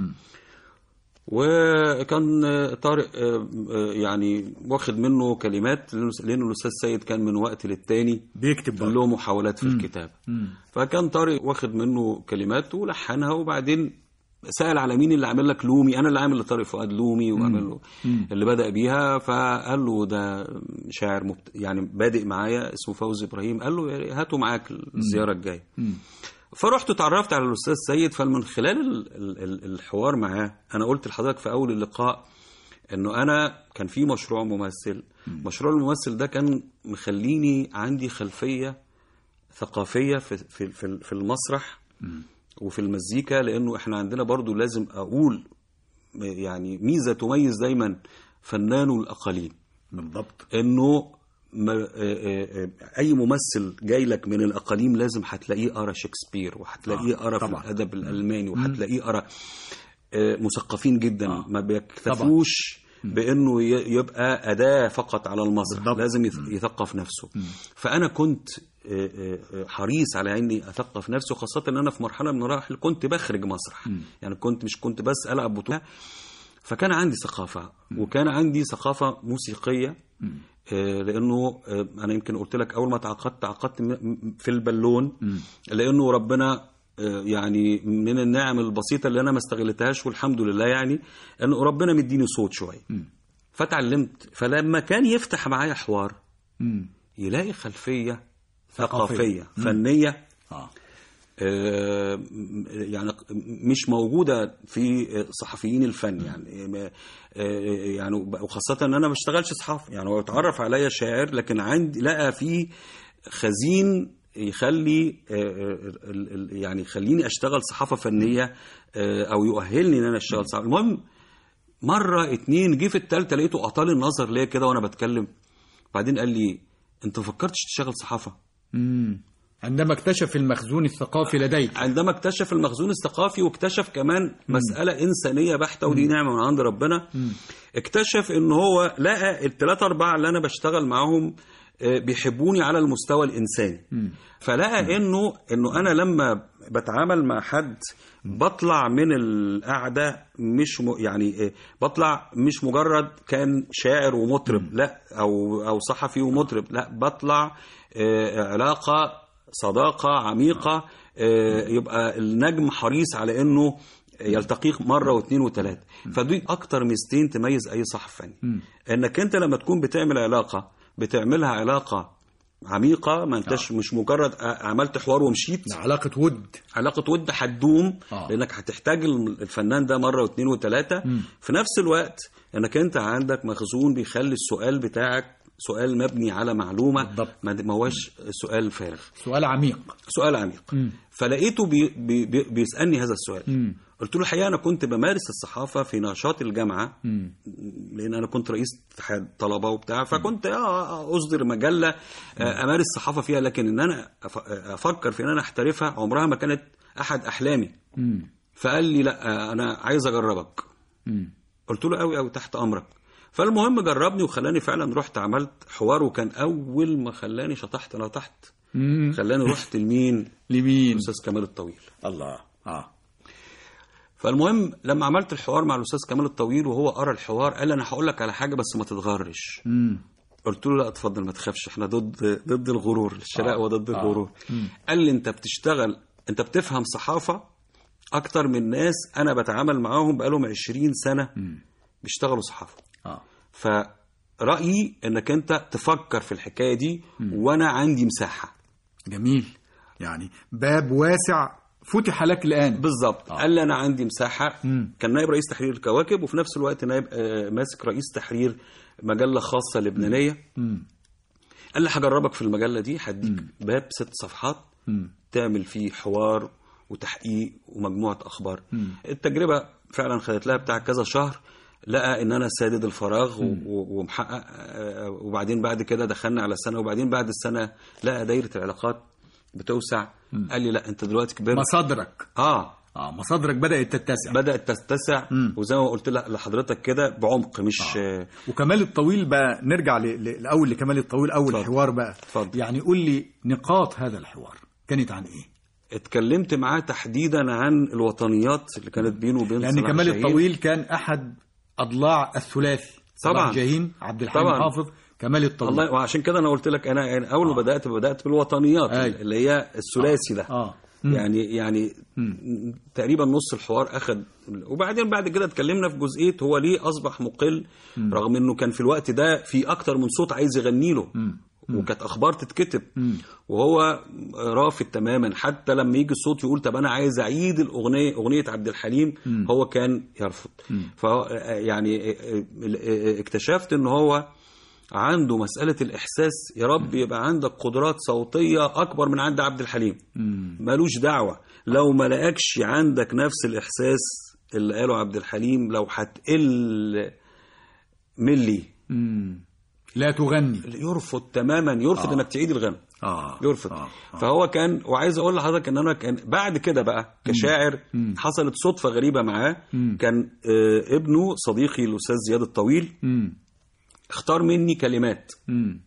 وكان طارق آه، آه، يعني واخد منه كلمات لأنه- لانه الاستاذ سيد كان من وقت للتاني بيكتب برضه. له محاولات في الكتابه فكان طارق واخد منه كلمات ولحنها وبعدين سأل على مين اللي عامل لك لومي انا اللي عامل لطارق فؤاد لومي وعامل له اللي بدأ بيها فقال له ده شاعر مبت... يعني بادئ معايا اسمه فوزي ابراهيم قال له يا هاته معاك الزياره الجايه فرحت اتعرفت على الاستاذ سيد فمن خلال ال- ال- ال- الحوار معاه انا قلت لحضرتك في اول اللقاء انه انا كان في مشروع ممثل مشروع الممثل ده كان مخليني عندي خلفيه ثقافيه في في في في المسرح وفي المزيكا لانه احنا عندنا برضو لازم اقول يعني ميزه تميز دايما فنان الاقاليم بالضبط انه ما آه، آه، آه، اي ممثل جاي لك من الاقاليم لازم هتلاقيه قرا شكسبير وهتلاقيه آه، قرا في طبعا. الادب الالماني وهتلاقيه قرا آه، مثقفين جدا آه. ما بيكتفوش بانه ي- يبقى اداه فقط على المسرح بالضبط. لازم يث- يثقف نفسه فانا كنت آه، آه، آه، حريص على اني اثقف نفسي وخاصه ان انا في مرحله من المراحل كنت بخرج مسرح يعني كنت مش كنت بس العب بطوله فكان عندي ثقافة وكان عندي ثقافة موسيقية آه، لأنه آه، أنا يمكن قلت لك أول ما تعاقدت تعاقدت م- م- في البالون لأنه ربنا آه، يعني من النعم البسيطة اللي أنا ما استغلتهاش والحمد لله يعني أنه ربنا مديني صوت شوية فتعلمت فلما كان يفتح معايا حوار مم. يلاقي خلفية ثقافية. ثقافية فنية آه. آه، يعني مش موجوده في صحفيين الفن يعني آه، يعني وخاصه ان انا ما بشتغلش صحافي يعني هو اتعرف عليا شاعر لكن عندي لقى في خزين يخلي آه، آه، ال- ال- يعني يخليني اشتغل صحافه فنيه آه، او يؤهلني ان انا اشتغل صحافه المهم مره اتنين جه في التالتة لقيته اطال النظر ليا كده وانا بتكلم بعدين قال لي انت فكرتش تشتغل صحافه مم. عندما اكتشف المخزون الثقافي لديك عندما اكتشف المخزون الثقافي واكتشف كمان مسألة إنسانية بحتة ودي نعمة من عند ربنا اكتشف إن هو لقى الثلاثة أربعة اللي أنا بشتغل معاهم آه، بيحبوني على المستوى الإنساني فلقى إنه إنه أنا لما بتعامل مع حد بطلع من القعدة مش م... يعني آه، بطلع مش مجرد كان شاعر ومطرب لا أو أو صحفي ومطرب لا بطلع آه، علاقة صداقة عميقة آه، يبقى النجم حريص على انه يلتقيك مرة واثنين وثلاثة فدي اكتر ميزتين تميز اي صحفي فني انك انت لما تكون بتعمل علاقة بتعملها علاقة عميقة ما انتش مش مجرد آه، عملت حوار ومشيت علاقة ود علاقة ود هتدوم آه. لانك هتحتاج الفنان ده مرة واثنين وثلاثة في نفس الوقت انك انت عندك مخزون بيخلي السؤال بتاعك سؤال مبني على معلومة بالضبط. ما ما هوش سؤال فارغ سؤال عميق سؤال عميق فلقيته بي بي بي بيسالني هذا السؤال قلت له الحقيقه انا كنت بمارس الصحافه في نشاط الجامعه لان انا كنت رئيس اتحاد طلبه وبتاع فكنت آه اصدر مجله آه، امارس الصحافه فيها لكن ان انا أف- افكر في ان انا احترفها عمرها ما كانت احد احلامي مم. فقال لي لا انا عايز اجربك مم. قلت له قوي قوي تحت امرك فالمهم جربني وخلاني فعلا رحت عملت حوار وكان اول ما خلاني شطحت انا تحت مم. خلاني رحت لمين لمين الاستاذ كمال الطويل الله اه فالمهم لما عملت الحوار مع الاستاذ كمال الطويل وهو قرا الحوار قال لي انا هقول لك على حاجه بس ما تتغرش مم. قلت له لا اتفضل ما تخافش احنا ضد ضد الغرور الشراء وضد آه. الغرور قال لي انت بتشتغل انت بتفهم صحافه اكتر من ناس انا بتعامل معاهم بقالهم 20 سنه بيشتغلوا صحافه اه فرأيي انك انت تفكر في الحكايه دي وانا عندي مساحه جميل يعني باب واسع فتح لك الان بالظبط قال لي انا عندي مساحه مم. كان نائب رئيس تحرير الكواكب وفي نفس الوقت نائب آه، ماسك رئيس تحرير مجله خاصه لبنانيه مم. قال لي هجربك في المجله دي هديك باب ست صفحات مم. تعمل فيه حوار وتحقيق ومجموعه اخبار التجربه فعلا خدت لها بتاع كذا شهر لقى ان انا سادد الفراغ و- و- ومحقق آه، وبعدين بعد كده دخلنا على سنه وبعدين بعد السنه لقى دايره العلاقات بتوسع قال لي لا انت دلوقتي كبرت مصادرك اه اه مصادرك بدات تتسع بدات تتسع مم. وزي ما قلت لك لحضرتك كده بعمق مش آه. وكمال الطويل بقى نرجع ل- ل- الاول لكمال الطويل اول اتفضل. الحوار بقى اتفضل. يعني قول لي نقاط هذا الحوار كانت عن ايه اتكلمت معاه تحديدا عن الوطنيات اللي كانت بينه وبين لان صلاح كمال جاهين. الطويل كان احد اضلاع الثلاثي طبعاً. صلاح جاهين عبد الحليم طبعاً. حافظ كمال الطويل الله وعشان كده انا قلت لك انا يعني اول ما بدات بدات بالوطنيات أي. اللي هي الثلاثي ده اه مم. يعني يعني تقريبا نص الحوار اخد وبعدين بعد كده اتكلمنا في جزئيه هو ليه اصبح مقل رغم انه كان في الوقت ده في اكتر من صوت عايز يغني له وكانت اخبار تتكتب وهو رافض تماما حتى لما يجي الصوت يقول طب انا عايز اعيد الاغنيه اغنيه عبد الحليم هو كان يرفض ف يعني اكتشفت ان هو عنده مسألة الإحساس يا رب يبقى عندك قدرات صوتية أكبر من عند عبد الحليم ملوش دعوة لو ما لقاكش عندك نفس الإحساس اللي قاله عبد الحليم لو هتقل ملي مم. لا تغني يرفض تماما يرفض آه. انك تعيد الغنى اه يرفض آه. آه. فهو كان وعايز اقول لحضرتك ان انا كان بعد كده بقى كشاعر حصلت صدفه غريبه معاه كان آه، ابنه صديقي الاستاذ زياد الطويل مم. اختار مني كلمات مم.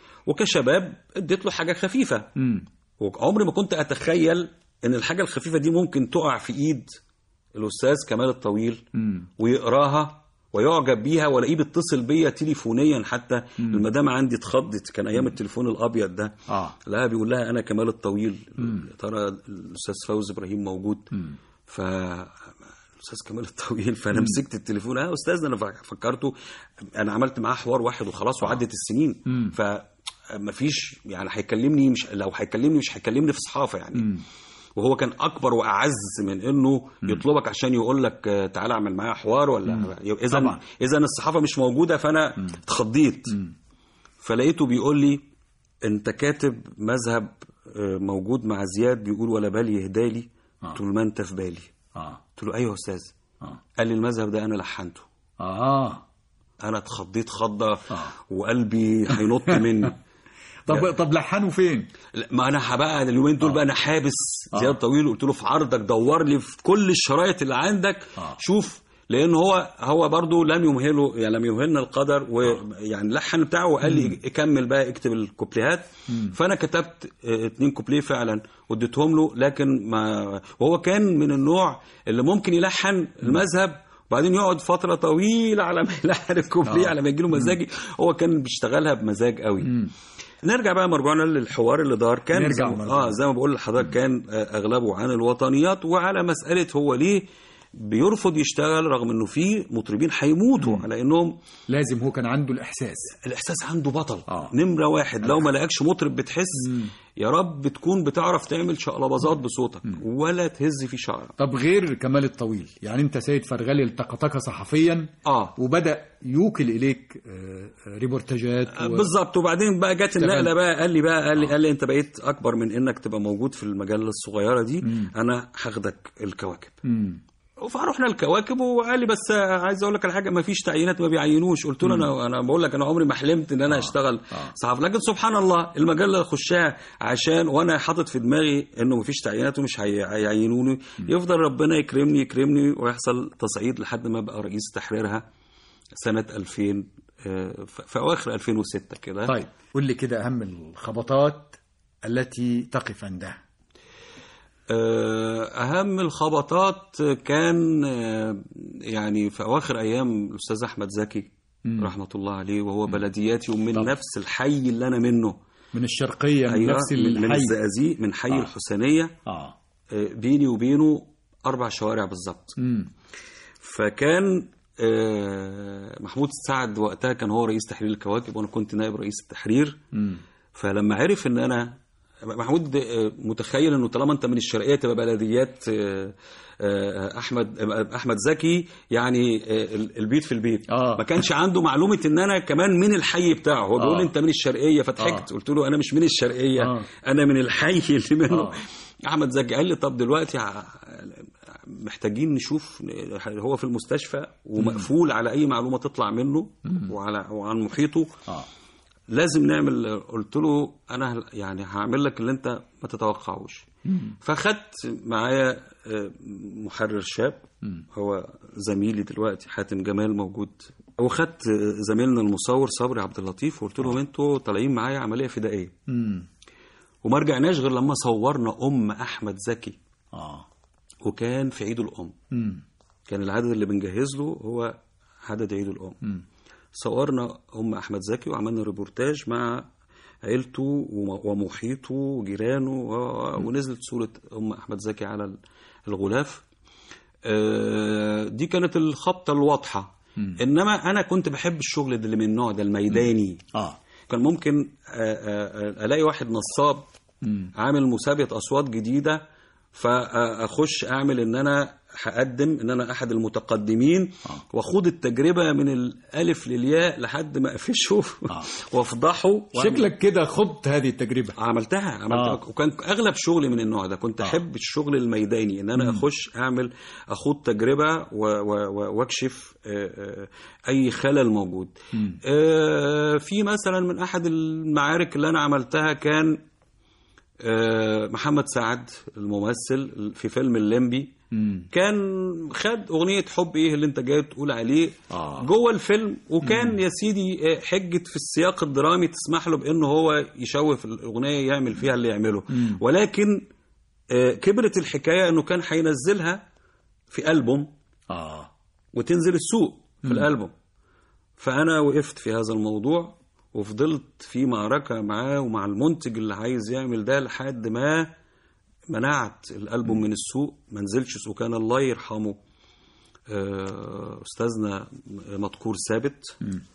وكشباب اديت له حاجه خفيفه مم. وعمري ما كنت اتخيل ان الحاجه الخفيفه دي ممكن تقع في ايد الاستاذ كمال الطويل مم. ويقراها ويعجب بيها والاقيه بيتصل بيا تليفونيا حتى المدام عندي اتخضت كان ايام التليفون الابيض ده اه لا بيقول لها انا كمال الطويل يا ترى الاستاذ فوزي ابراهيم موجود ف الاستاذ كمال الطويل فانا مسكت التليفون اه استاذ انا فك- فكرته انا عملت معاه حوار واحد وخلاص وعدت السنين ف ما فيش يعني هيكلمني مش لو هيكلمني مش هيكلمني في صحافه يعني وهو كان اكبر واعز من انه يطلبك عشان يقول لك آه، تعالى اعمل معايا حوار ولا اذا طبعا. اذا الصحافه مش موجوده فانا اتخضيت فلقيته بيقول لي انت كاتب مذهب آه، موجود مع زياد بيقول ولا بالي يهدالي آه. طول ما انت في بالي اه قلت له ايوه يا استاذ اه قال لي المذهب ده انا لحنته اه انا اتخضيت خضه وقلبي هينط مني طب طب لحنوا فين لا، ما انا بقى اليومين دول بقى انا حابس زياد طويل قلت له في عرضك دور لي في كل الشرايط اللي عندك آه. شوف لان هو هو برضه لم يمهله يعني لم يمهلنا القدر ويعني لحن بتاعه وقال لي اكمل بقى اكتب الكوبليهات فانا كتبت آه، اتنين كوبليه فعلا واديتهم له لكن ما وهو كان من النوع اللي ممكن يلحن المذهب وبعدين يقعد فتره طويله على ما يلحن الكوبليه على ما يجي له مزاجي هو كان بيشتغلها بمزاج قوي نرجع بقى مرجعنا للحوار اللي دار كان نرجع زي- مرجعنا. اه زي ما بقول لحضرتك كان آه، اغلبه عن الوطنيات وعلى مساله هو ليه بيرفض يشتغل رغم انه في مطربين هيموتوا على انهم لازم هو كان عنده الاحساس الاحساس عنده بطل آه. نمره واحد لو ما لقاكش مطرب بتحس يا رب تكون بتعرف تعمل شقلباظات بصوتك ولا تهز في شعرك طب غير كمال الطويل يعني انت سيد فرغلي التقطك صحفيا اه وبدا يوكل اليك آه، آه، ريبورتاجات و... بالظبط وبعدين بقى جت اشتغل. النقله بقى قال لي بقى قال لي قال لي انت بقيت اكبر من انك تبقى موجود في المجله الصغيره دي انا هاخدك الكواكب مم. فروحنا الكواكب وقال لي بس عايز اقول لك على حاجه ما فيش تعيينات ما بيعينوش قلت له انا انا بقول لك انا عمري ما حلمت ان انا اشتغل صحفي لكن سبحان الله المجله اللي اخشها عشان وانا حاطط في دماغي انه ما فيش تعيينات ومش هي- هيعينوني يفضل ربنا يكرمني يكرمني ويحصل تصعيد لحد ما ابقى رئيس تحريرها سنه 2000 آه، ف- في اواخر 2006 كده طيب قول لي كده أهم الخبطات التي تقف عندها آه، أهم الخبطات كان آه، يعني في أواخر أيام الأستاذ أحمد زكي رحمة الله عليه وهو بلدياتي ومن طبعا. نفس الحي اللي أنا منه من الشرقية من أيوة نفس من- من الحي الزقازيق من حي آه. الحسينية آه آه، بيني وبينه أربع شوارع بالظبط مم. فكان آه، محمود سعد وقتها كان هو رئيس تحرير الكواكب وأنا كنت نائب رئيس التحرير مم. فلما عرف ان انا محمود آه، متخيل انه طالما انت من الشرقيه تبقى بلديات آه، آه، احمد آه، احمد زكي يعني آه، ال- البيت في البيت آه. ما كانش عنده معلومه ان انا كمان من الحي بتاعه هو بيقول آه. لي انت من الشرقيه فضحكت آه. قلت له انا مش من الشرقيه آه. انا من الحي اللي منه آه. احمد زكي قال لي طب دلوقتي ع- محتاجين نشوف هو في المستشفى ومقفول على اي معلومه تطلع منه وعلى وعن محيطه آه لازم نعمل قلت له انا هل- يعني هعمل لك اللي انت ما تتوقعوش فخدت معايا آه، محرر شاب هو زميلي دلوقتي حاتم جمال موجود وخدت آه، زميلنا المصور صبري عبد اللطيف وقلت لهم انتوا طالعين معايا عمليه فدائيه مم. وما رجعناش غير لما صورنا ام احمد زكي آه وكان في عيد الام مم. كان العدد اللي بنجهز له هو عدد عيد الام مم. صورنا ام احمد زكي وعملنا ريبورتاج مع عيلته وم- ومحيطه وجيرانه و- ونزلت صوره ام احمد زكي على ال- الغلاف آه، دي كانت الخبطه الواضحه انما انا كنت بحب الشغل اللي من النوع ده الميداني آه كان ممكن آه، آه، الاقي واحد نصاب مم. عامل مسابقه اصوات جديده فاخش اعمل ان انا هقدم ان انا احد المتقدمين واخوض التجربه من الالف للياء لحد ما اقفشه آه. وافضحه وأعمل- شكلك كده خضت هذه التجربة عملتها عملتها آه. وكان اغلب شغلي من النوع ده كنت احب الشغل الميداني ان انا اخش اعمل اخوض تجربه و- و- و- واكشف آه، آه، اي خلل موجود آه، في مثلا من احد المعارك اللي انا عملتها كان آه، محمد سعد الممثل في فيلم الليمبي مم. كان خد اغنيه حب ايه اللي انت جاي تقول عليه آه. جوه الفيلم وكان يا سيدي آه، حجه في السياق الدرامي تسمح له بانه هو يشوف الاغنيه يعمل فيها اللي يعمله ولكن آه، كبرت الحكايه انه كان هينزلها في البوم آه وتنزل السوق في الالبوم فانا وقفت في هذا الموضوع وفضلت في معركه معاه ومع المنتج اللي عايز يعمل ده لحد ما منعت الالبوم من السوق ما نزلش سوق كان الله يرحمه آه، استاذنا مذكور ثابت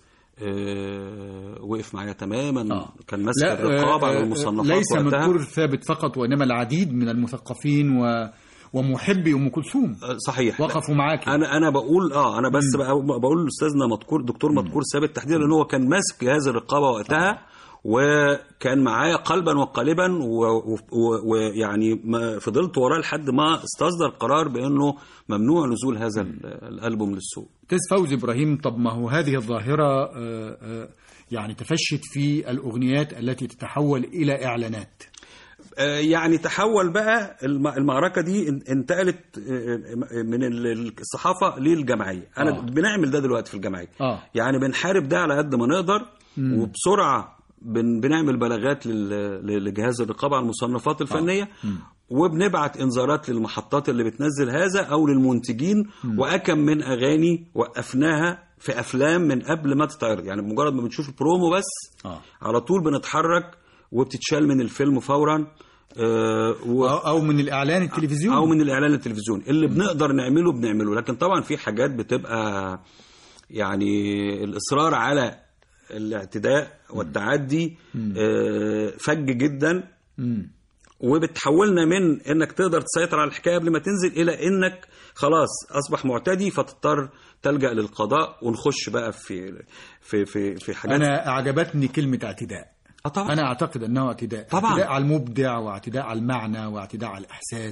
آه، وقف معايا تماما آه. كان ماسك لا الرقابه على آه، المصنفات ليس وقتها مذكور ثابت فقط وإنما العديد من المثقفين و... ومحبي أم كلثوم آه، صحيح وقفوا معاك انا انا بقول اه انا بس بقى- بقول لاستاذنا مذكور دكتور مذكور ثابت تحديدا لان هو كان ماسك جهاز الرقابه وقتها وكان معايا قلبا وقالبا و- و- ويعني ما فضلت وراه لحد ما استصدر قرار بانه ممنوع نزول هذا ال- الالبوم للسوق أستاذ فوزي إبراهيم طب ما هو هذه الظاهرة آه، آه، يعني تفشت في الأغنيات التي تتحول إلى إعلانات آه، يعني تحول بقى الم- المعركه دي ان- انتقلت آه، من ال- الصحافه للجمعيه انا آه. بنعمل ده دلوقتي في الجمعيه آه. يعني بنحارب ده على قد ما نقدر وبسرعه بن بنعمل بلاغات لل- لجهاز الرقابه على المصنفات الفنيه وبنبعت انذارات للمحطات اللي بتنزل هذا او للمنتجين واكم من اغاني وقفناها في افلام من قبل ما تتعرض يعني بمجرد ما بنشوف البرومو بس آه. على طول بنتحرك وبتتشال من الفيلم فورا آه، و... أو أو من الإعلان التلفزيوني او من الاعلان التلفزيوني اللي بنقدر نعمله بنعمله لكن طبعا في حاجات بتبقى يعني الاصرار على الاعتداء والتعدي آه، فج جدا مم. وبتحولنا من انك تقدر تسيطر على الحكايه قبل ما تنزل الى انك خلاص اصبح معتدي فتضطر تلجا للقضاء ونخش بقى في في في في حاجات أنا أعجبتني كلمة اعتداء آه طبعا أنا أعتقد أنه اعتداء طبعاً. اعتداء على المبدع واعتداء على المعنى واعتداء على الإحساس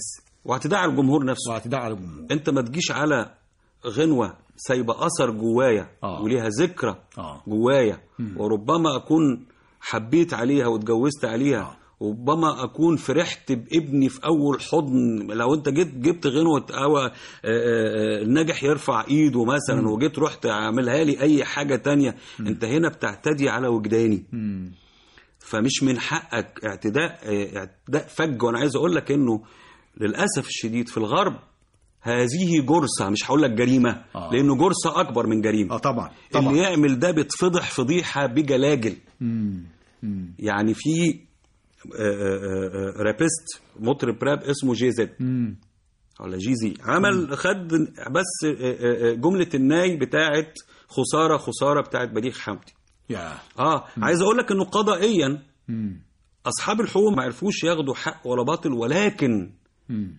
واعتداء على الجمهور نفسه واعتداء على الجمهور انت ما تجيش على غنوة سايبة أثر جوايا آه. وليها ذكرى آه. جوايا وربما أكون حبيت عليها واتجوزت عليها آه. وربما أكون فرحت بابني في أول حضن لو أنت جيت جبت غنوة أو آه، آه، الناجح يرفع إيده مثلا وجيت رحت عاملها لي أي حاجة تانية أنت هنا بتعتدي على وجداني مم. فمش من حقك اعتداء اه، اعتداء فج وانا عايز اقول لك انه للاسف الشديد في الغرب هذه جرثه مش هقول لك جريمه آه. لانه جرثه اكبر من جريمه اه طبعا اللي طبعا يعمل ده بيتفضح فضيحه بجلاجل مم. مم. يعني في اه، اه، اه، رابست مطرب راب اسمه جي زد مم. ولا جي زي عمل خد بس اه، اه، اه، جمله الناي بتاعت خساره خساره بتاعت بليغ حمدي يا اه عايز اقول لك انه قضائيا مم. اصحاب الحقوق ما عرفوش ياخدوا حق ولا باطل ولكن مم.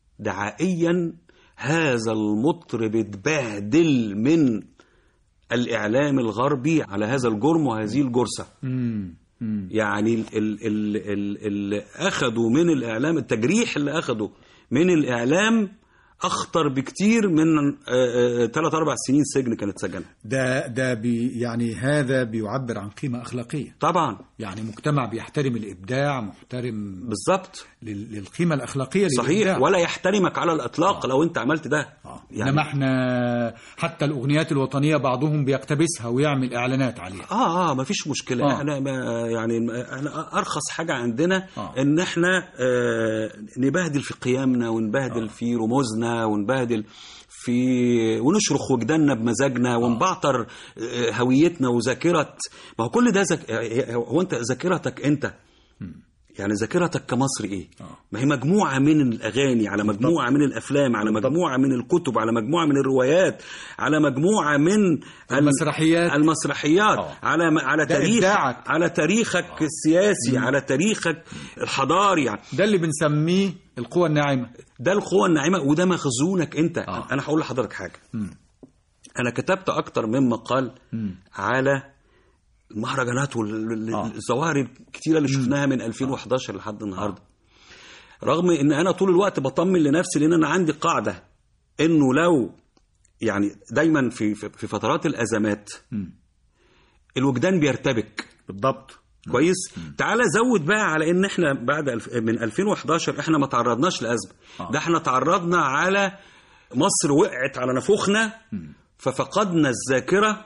دعائيا هذا المطرب اتبهدل من الاعلام الغربي على هذا الجرم وهذه الجرثه مم. مم. يعني ال- ال- ال- ال- اللي اخذوا من الاعلام التجريح اللي اخذوا من الاعلام اخطر بكتير من ثلاث اربع سنين سجن كانت سجنها ده ده بي يعني هذا بيعبر عن قيمة أخلاقية طبعا يعني مجتمع بيحترم الإبداع محترم بالظبط لل- للقيمة الأخلاقية صحيح للإبداع. ولا يحترمك على الاطلاق لو انت عملت ده آه. يعني إنما احنا حتى الأغنيات الوطنية بعضهم بيقتبسها ويعمل إعلانات عليها اه اه ما فيش مشكله آه. آه. احنا ما يعني احنا ارخص حاجه عندنا آه. آه. ان احنا آه نبهدل في قيمنا ونبهدل آه. في رموزنا ونبهدل في ونشرخ وجداننا بمزاجنا ونبعتر آه، هويتنا وذاكره ما هو كل ده زك... هو انت ذاكرتك انت يعني ذاكرتك كمصري ايه؟ آه. ما هي مجموعه من الاغاني على مجموعه من الافلام على مجموعه من الكتب على مجموعه من الروايات على مجموعه من ال- المسرحيات. المسرحيات آه. على على ده تاريخ إبداعك. على تاريخك السياسي على تاريخك الحضاري يعني ده اللي بنسميه القوة الناعمة ده القوة الناعمة وده مخزونك انت آه. انا هقول لحضرتك حاجة مم. انا كتبت اكتر من مقال مم. على المهرجانات آه. والظواهر الكتيرة اللي شفناها من 2011 لحد النهاردة رغم ان انا طول الوقت بطمن لنفسي لان انا عندي قاعدة انه لو يعني دايما في في في فترات الازمات مم. الوجدان بيرتبك بالضبط كويس تعالى زود بقى على ان احنا بعد الف... من 2011 احنا ما تعرضناش لازمه آه. ده احنا تعرضنا على مصر وقعت على نافوخنا ففقدنا الذاكره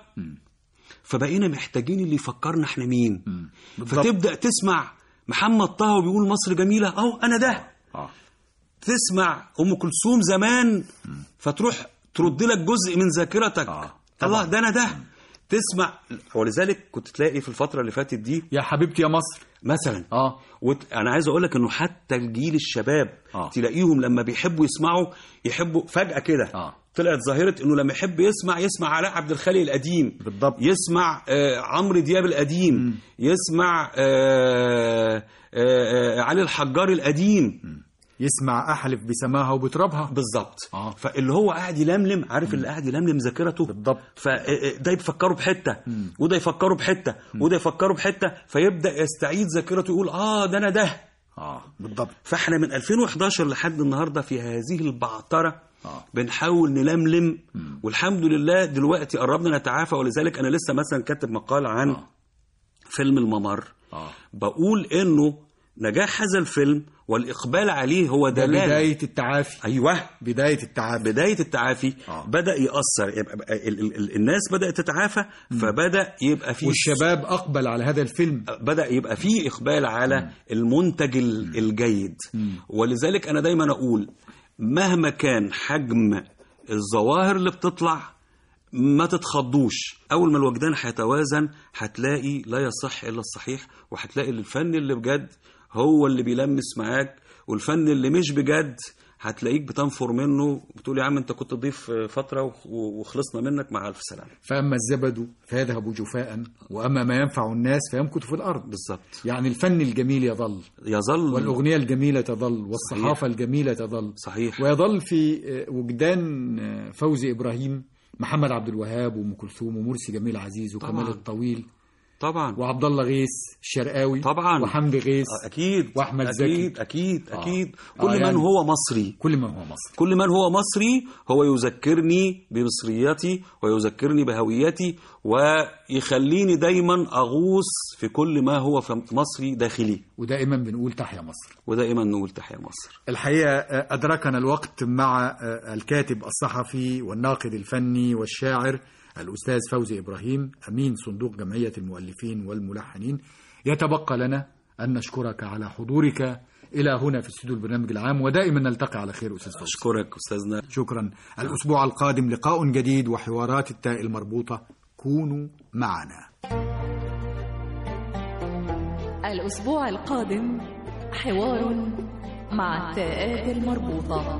فبقينا محتاجين اللي يفكرنا احنا مين بالضبط. فتبدا تسمع محمد طه بيقول مصر جميله اهو انا ده آه. تسمع ام كلثوم زمان فتروح ترد لك جزء من ذاكرتك آه. الله ده انا ده تسمع ولذلك كنت تلاقي في الفتره اللي فاتت دي يا حبيبتي يا مصر مثلا اه وت... انا عايز اقول لك انه حتى الجيل الشباب آه. تلاقيهم لما بيحبوا يسمعوا يحبوا فجاه كده آه. طلعت ظاهره انه لما يحب يسمع يسمع علاء عبد الخالق القديم بالضبط. يسمع آه عمرو دياب القديم يسمع آه آه آه علي الحجار القديم يسمع احلف بسماها وبترابها بالظبط آه. فاللي هو قاعد يلملم عارف اللي قاعد يلملم ذاكرته بالضبط. فده يفكره بحته وده يفكره بحته وده يفكره بحته فيبدا يستعيد ذاكرته يقول اه ده انا ده اه بالضبط فاحنا من 2011 لحد النهارده في هذه البعتره آه. بنحاول نلملم والحمد لله دلوقتي قربنا نتعافى ولذلك انا لسه مثلا كاتب مقال عن آه. فيلم الممر اه بقول انه نجاح هذا الفيلم والاقبال عليه هو ده دلاله بدايه التعافي ايوه بدايه التعافي بدايه التعافي آه. بدا ياثر يبقى بقى ال- ال- ال- الناس بدات تتعافى فبدا يبقى في والشباب اقبل على هذا الفيلم بدا يبقى في اقبال على المنتج ال- الجيد ولذلك انا دايما اقول مهما كان حجم الظواهر اللي بتطلع ما تتخضوش اول ما الوجدان هيتوازن هتلاقي لا يصح الا الصحيح وهتلاقي الفن اللي بجد هو اللي بيلمس معاك والفن اللي مش بجد هتلاقيك بتنفر منه بتقول يا عم انت كنت ضيف فتره وخ- وخلصنا منك مع الف سلامه فاما الزبد فيذهب جفاء واما ما ينفع الناس فيمكث في الارض بالظبط يعني الفن الجميل يظل يظل والاغنيه الجميله تظل والصحافه الجميله تظل صحيح ويظل في وجدان فوزي ابراهيم محمد عبد الوهاب وام كلثوم ومرسي جميل عزيز وكمال طبعاً. الطويل طبعا وعبد الله غيث الشرقاوي طبعا وحمدي غيث آه، اكيد وأحمد زكي. اكيد اكيد آه. اكيد آه، كل يعني- من هو مصري كل ما هو مصري كل من هو مصري هو يذكرني بمصريتي ويذكرني بهويتي ويخليني دايما أغوص في كل ما هو في مصري داخلي ودائما بنقول تحيا مصر ودائما نقول تحيا مصر الحقيقة آه، أدركنا الوقت مع آه، الكاتب الصحفي والناقد الفني والشاعر الأستاذ فوزي إبراهيم أمين صندوق جمعية المؤلفين والملحنين يتبقى لنا أن نشكرك على حضورك إلى هنا في استوديو البرنامج العام ودائما نلتقي على خير أستاذ فوزي أشكرك أستاذنا شكرا الأسبوع القادم لقاء جديد وحوارات التاء المربوطة كونوا معنا الأسبوع القادم حوار مع التاءات المربوطة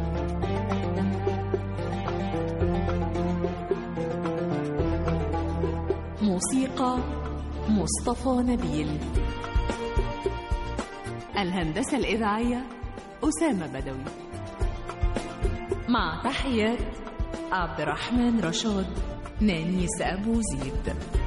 موسيقى مصطفى نبيل الهندسة الإذاعية أسامة بدوي مع تحيات عبد الرحمن رشاد نانيس أبو زيد